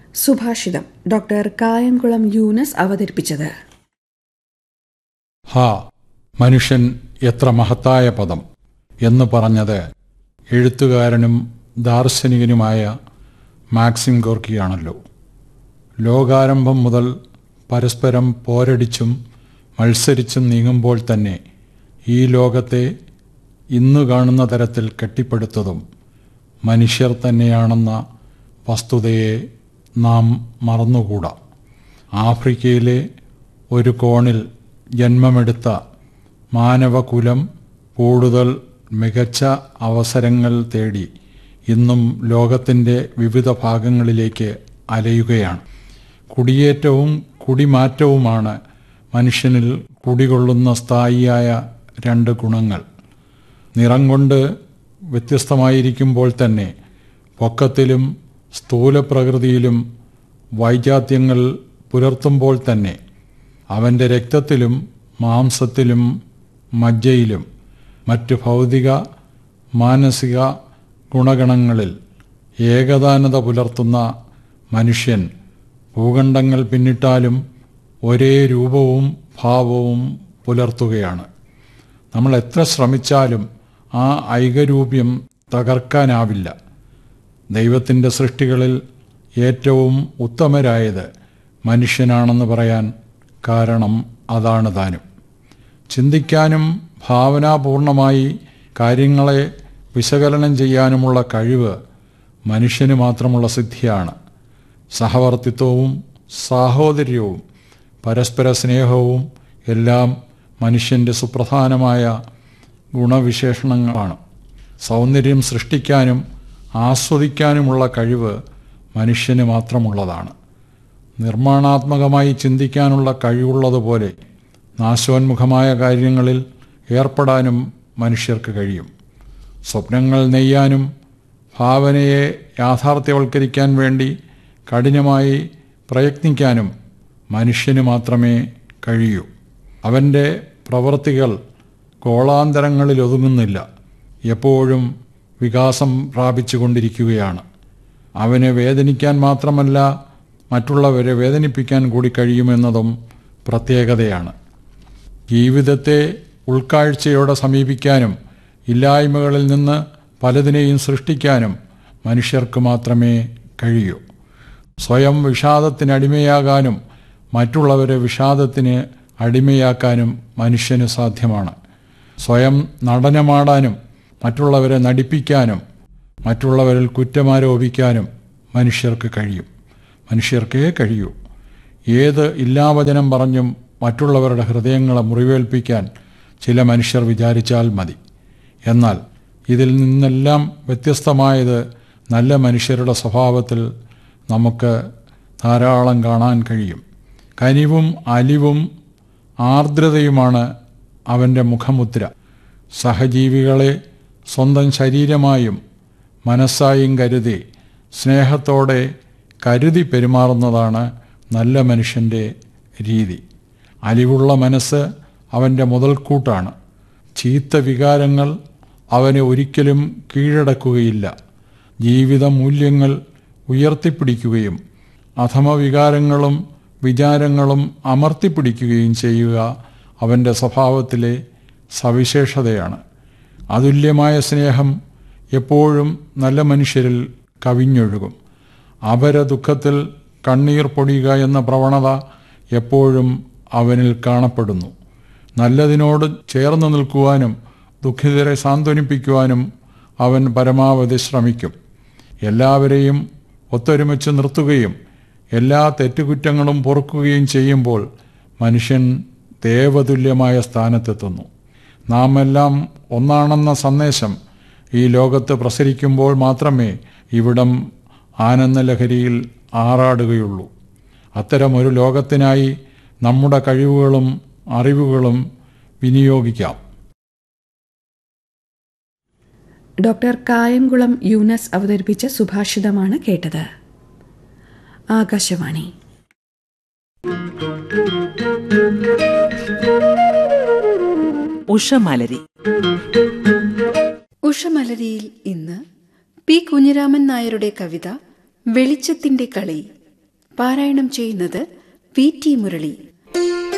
സുഭാഷിതം ഡോക്ടർ കായംകുളം യൂനസ് അവതരിപ്പിച്ചത് ഹാ മനുഷ്യൻ എത്ര മഹത്തായ പദം എന്ന് പറഞ്ഞത് എഴുത്തുകാരനും ദാർശനികനുമായ മാക്സിം ഗോർക്കിയാണല്ലോ ലോകാരംഭം മുതൽ പരസ്പരം പോരടിച്ചും മത്സരിച്ചും നീങ്ങുമ്പോൾ തന്നെ ഈ ലോകത്തെ ഇന്നു കാണുന്ന തരത്തിൽ കെട്ടിപ്പടുത്തതും മനുഷ്യർ തന്നെയാണെന്ന വസ്തുതയെ നാം മറന്നുകൂടാ ആഫ്രിക്കയിലെ ഒരു കോണിൽ ജന്മമെടുത്ത മാനവകുലം കൂടുതൽ മികച്ച അവസരങ്ങൾ തേടി ഇന്നും ലോകത്തിൻ്റെ വിവിധ ഭാഗങ്ങളിലേക്ക് അലയുകയാണ് കുടിയേറ്റവും കുടിമാറ്റവുമാണ് മനുഷ്യനിൽ കുടികൊള്ളുന്ന സ്ഥായിയായ രണ്ട് ഗുണങ്ങൾ നിറം കൊണ്ട് വ്യത്യസ്തമായിരിക്കുമ്പോൾ തന്നെ പൊക്കത്തിലും സ്ഥൂലപ്രകൃതിയിലും വൈജാത്യങ്ങൾ പുലർത്തുമ്പോൾ തന്നെ അവൻ്റെ രക്തത്തിലും മാംസത്തിലും മജ്ജയിലും മറ്റ് ഭൗതിക മാനസിക ഗുണഗണങ്ങളിൽ ഏകദാനത പുലർത്തുന്ന മനുഷ്യൻ ഭൂഖണ്ഡങ്ങൾ പിന്നിട്ടാലും ഒരേ രൂപവും ഭാവവും പുലർത്തുകയാണ് നമ്മൾ എത്ര ശ്രമിച്ചാലും ആ ഐകരൂപ്യം തകർക്കാനാവില്ല ദൈവത്തിൻ്റെ സൃഷ്ടികളിൽ ഏറ്റവും ഉത്തമരായത് മനുഷ്യനാണെന്ന് പറയാൻ കാരണം അതാണ് താനും ചിന്തിക്കാനും ഭാവനാപൂർണമായി കാര്യങ്ങളെ വിശകലനം ചെയ്യാനുമുള്ള കഴിവ് മനുഷ്യന് മാത്രമുള്ള സിദ്ധിയാണ് സഹവർത്തിത്വവും സാഹോദര്യവും പരസ്പര സ്നേഹവും എല്ലാം മനുഷ്യൻ്റെ സുപ്രധാനമായ ഗുണവിശേഷണങ്ങളാണ് സൗന്ദര്യം സൃഷ്ടിക്കാനും ആസ്വദിക്കാനുമുള്ള കഴിവ് മനുഷ്യന് മാത്രമുള്ളതാണ് നിർമ്മാണാത്മകമായി ചിന്തിക്കാനുള്ള കഴിവുള്ളതുപോലെ നാശോന്മുഖമായ കാര്യങ്ങളിൽ ഏർപ്പെടാനും മനുഷ്യർക്ക് കഴിയും സ്വപ്നങ്ങൾ നെയ്യാനും ഭാവനയെ യാഥാർത്ഥ്യവൽക്കരിക്കാൻ വേണ്ടി കഠിനമായി പ്രയത്നിക്കാനും മനുഷ്യന് മാത്രമേ കഴിയൂ അവൻ്റെ പ്രവൃത്തികൾ ഗോളാന്തരങ്ങളിൽ ഒതുങ്ങുന്നില്ല എപ്പോഴും വികാസം പ്രാപിച്ചുകൊണ്ടിരിക്കുകയാണ് അവന് വേദനിക്കാൻ മാത്രമല്ല മറ്റുള്ളവരെ വേദനിപ്പിക്കാൻ കൂടി കഴിയുമെന്നതും പ്രത്യേകതയാണ് ജീവിതത്തെ ഉൾക്കാഴ്ചയോടെ സമീപിക്കാനും ഇല്ലായ്മകളിൽ നിന്ന് പലതിനെയും സൃഷ്ടിക്കാനും മനുഷ്യർക്ക് മാത്രമേ കഴിയൂ സ്വയം വിഷാദത്തിനടിമയാകാനും മറ്റുള്ളവരെ വിഷാദത്തിന് അടിമയാക്കാനും മനുഷ്യന് സാധ്യമാണ് സ്വയം നടനമാടാനും മറ്റുള്ളവരെ നടിപ്പിക്കാനും മറ്റുള്ളവരിൽ കുറ്റമാരോപിക്കാനും മനുഷ്യർക്ക് കഴിയും മനുഷ്യർക്കേ കഴിയൂ ഏത് ഇല്ലാവചനം പറഞ്ഞും മറ്റുള്ളവരുടെ ഹൃദയങ്ങളെ മുറിവേൽപ്പിക്കാൻ ചില മനുഷ്യർ വിചാരിച്ചാൽ മതി എന്നാൽ ഇതിൽ നിന്നെല്ലാം വ്യത്യസ്തമായത് നല്ല മനുഷ്യരുടെ സ്വഭാവത്തിൽ നമുക്ക് ധാരാളം കാണാൻ കഴിയും കനിവും അലിവും ആർദ്രതയുമാണ് അവൻ്റെ മുഖമുദ്ര സഹജീവികളെ സ്വന്തം ശരീരമായും മനസ്സായും കരുതി സ്നേഹത്തോടെ കരുതി പെരുമാറുന്നതാണ് നല്ല മനുഷ്യൻ്റെ രീതി അലിവുള്ള മനസ്സ് അവൻ്റെ മുതൽക്കൂട്ടാണ് ചീത്ത വികാരങ്ങൾ അവനെ ഒരിക്കലും കീഴടക്കുകയില്ല ജീവിത മൂല്യങ്ങൾ ഉയർത്തിപ്പിടിക്കുകയും അധമവികാരങ്ങളും വിചാരങ്ങളും അമർത്തിപ്പിടിക്കുകയും ചെയ്യുക അവൻ്റെ സ്വഭാവത്തിലെ സവിശേഷതയാണ് അതുല്യമായ സ്നേഹം എപ്പോഴും നല്ല മനുഷ്യരിൽ കവിഞ്ഞൊഴുകും അപര ദുഃഖത്തിൽ കണ്ണീർ പൊടിയുക എന്ന പ്രവണത എപ്പോഴും അവനിൽ കാണപ്പെടുന്നു നല്ലതിനോട് ചേർന്ന് നിൽക്കുവാനും ദുഃഖിതരെ സാന്ത്വനിപ്പിക്കുവാനും അവൻ പരമാവധി ശ്രമിക്കും എല്ലാവരെയും ഒത്തൊരുമിച്ച് നിർത്തുകയും എല്ലാ തെറ്റുകുറ്റങ്ങളും പൊറുക്കുകയും ചെയ്യുമ്പോൾ മനുഷ്യൻ ദേവതുല്യമായ സ്ഥാനത്തെത്തുന്നു നാം എല്ലാം ഒന്നാണെന്ന സന്ദേശം ഈ ലോകത്ത് പ്രസരിക്കുമ്പോൾ മാത്രമേ ഇവിടം ആനന്ദലഹരിയിൽ ആറാടുകയുള്ളൂ അത്തരമൊരു ലോകത്തിനായി നമ്മുടെ കഴിവുകളും അറിവുകളും വിനിയോഗിക്കാം ഡോക്ടർ കായംകുളം യൂനസ് അവതരിപ്പിച്ച സുഭാഷിതമാണ് കേട്ടത് ആകാശവാണി ഉഷമലരി ഉഷമലരിയിൽ ഇന്ന് പി കുഞ്ഞിരാമൻ നായരുടെ കവിത വെളിച്ചത്തിന്റെ കളി പാരായണം ചെയ്യുന്നത് വി ടി മുരളി